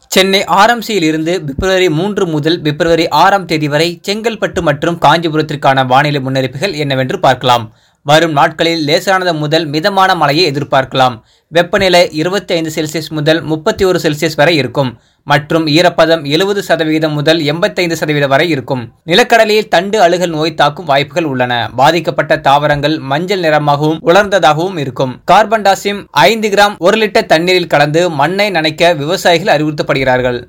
சென்னை ஆர்எம்சியில் இருந்து பிப்ரவரி மூன்று முதல் பிப்ரவரி ஆறாம் தேதி வரை செங்கல்பட்டு மற்றும் காஞ்சிபுரத்திற்கான வானிலை முன்னறிப்புகள் என்னவென்று பார்க்கலாம் வரும் நாட்களில் லேசானது முதல் மிதமான மழையை எதிர்பார்க்கலாம் வெப்பநிலை இருபத்தி ஐந்து செல்சியஸ் முதல் முப்பத்தி ஒரு செல்சியஸ் வரை இருக்கும் மற்றும் ஈரப்பதம் எழுபது சதவீதம் முதல் எண்பத்தைந்து சதவீதம் வரை இருக்கும் நிலக்கடலில் தண்டு அழுகல் நோய் தாக்கும் வாய்ப்புகள் உள்ளன பாதிக்கப்பட்ட தாவரங்கள் மஞ்சள் நிறமாகவும் உலர்ந்ததாகவும் இருக்கும் கார்பன் டாசிம் ஐந்து கிராம் ஒரு லிட்டர் தண்ணீரில் கலந்து மண்ணை நனைக்க விவசாயிகள் அறிவுறுத்தப்படுகிறார்கள்